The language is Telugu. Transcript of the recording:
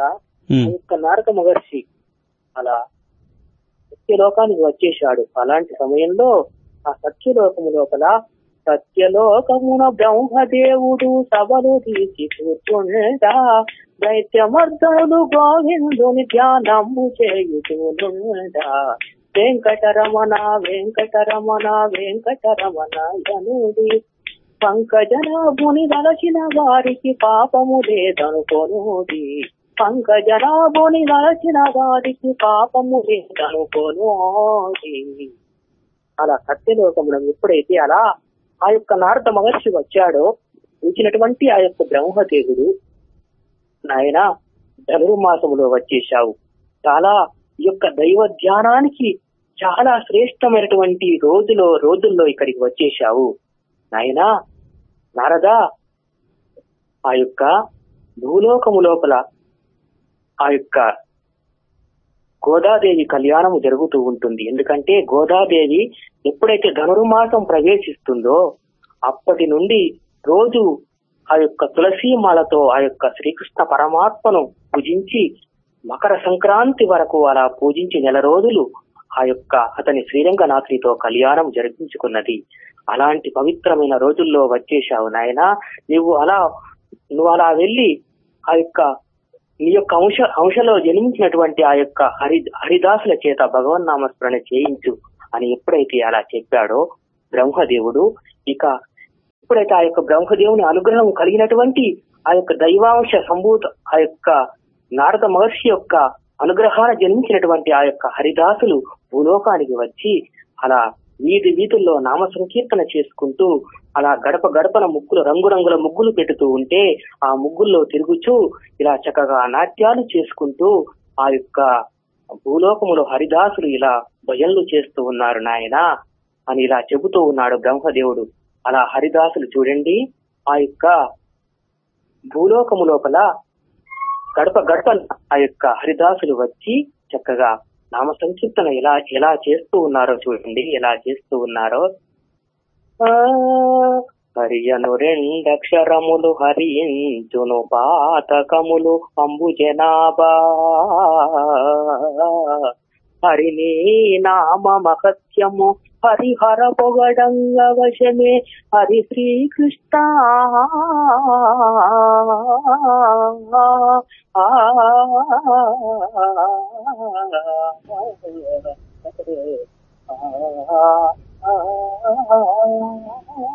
ఆ యొక్క నారద మహర్షి అలా సత్యలోకానికి వచ్చేశాడు అలాంటి సమయంలో ఆ సత్యలోకము లోపల సత్యలోకమున బ్రహ్మదేవుడు సభలు తీసి కూర్చుండా దైత్యమర్దనులు గోవిందుని ధ్యానము చేయుచునుండా వెంకటరమణ వెంకటరమణ వెంకటరమణ జనుడి పంకజనాభుని దలచిన వారికి పాపము లేదనుకోనుడి పంకజనాభుని దలచిన వారికి పాపము లేదనుకోనుడి అలా సత్యలోకమున ఎప్పుడైతే అలా ఆ యొక్క నారద మహర్షి వచ్చాడో వచ్చినటువంటి ఆ యొక్క బ్రహ్మదేవుడు నాయన ధనుర్మాసములో వచ్చేశావు చాలా ఈ యొక్క దైవ ధ్యానానికి చాలా శ్రేష్టమైనటువంటి రోజులో రోజుల్లో ఇక్కడికి వచ్చేశావు నాయనా నారదా ఆ యొక్క భూలోకము లోపల ఆ యొక్క గోదాదేవి కళ్యాణము జరుగుతూ ఉంటుంది ఎందుకంటే గోదాదేవి ఎప్పుడైతే ధనుర్మాసం ప్రవేశిస్తుందో అప్పటి నుండి రోజు ఆ యొక్క తులసీమాలతో ఆ యొక్క శ్రీకృష్ణ పరమాత్మను పూజించి మకర సంక్రాంతి వరకు అలా పూజించి నెల రోజులు ఆ యొక్క అతని శ్రీరంగనాథునితో కళ్యాణం జరిపించుకున్నది అలాంటి పవిత్రమైన రోజుల్లో వచ్చేశావు నాయన నువ్వు అలా నువ్వు అలా వెళ్ళి ఆ యొక్క నీ యొక్క అంశ అంశలో జన్మించినటువంటి ఆ యొక్క హరి హరిదాసుల చేత భగవన్నామస్మరణ చేయించు అని ఎప్పుడైతే అలా చెప్పాడో బ్రహ్మదేవుడు ఇక ఎప్పుడైతే ఆ యొక్క బ్రహ్మదేవుని అనుగ్రహం కలిగినటువంటి ఆ యొక్క దైవాంశ సంభూత ఆ యొక్క నారద మహర్షి యొక్క అనుగ్రహాన జన్మించినటువంటి ఆ యొక్క హరిదాసులు భూలోకానికి వచ్చి అలా వీధి వీధుల్లో నామ సంకీర్తన చేసుకుంటూ అలా గడప గడపన ముగ్గులు రంగురంగుల ముగ్గులు పెడుతూ ఉంటే ఆ ముగ్గుల్లో తిరుగుచూ ఇలా చక్కగా నాట్యాలు చేసుకుంటూ ఆ యొక్క భూలోకములో హరిదాసులు ఇలా భజనలు చేస్తూ ఉన్నారు నాయన అని ఇలా చెబుతూ ఉన్నాడు బ్రహ్మదేవుడు అలా హరిదాసులు చూడండి ఆ యొక్క భూలోకము లోపల గడప గడప ఆ యొక్క హరిదాసులు వచ్చి చక్కగా నామ సంకీర్తన ఎలా ఎలా చేస్తూ ఉన్నారో చూడండి ఎలా చేస్తూ ఉన్నారో ఆ, హరియను రెండక్షరములు హరించును పాతకములు అంబు జనాభా హరిని నామ మహత్యము హరిహర పొగడంగ వశమే హరి శ్రీకృష్ణ ఆ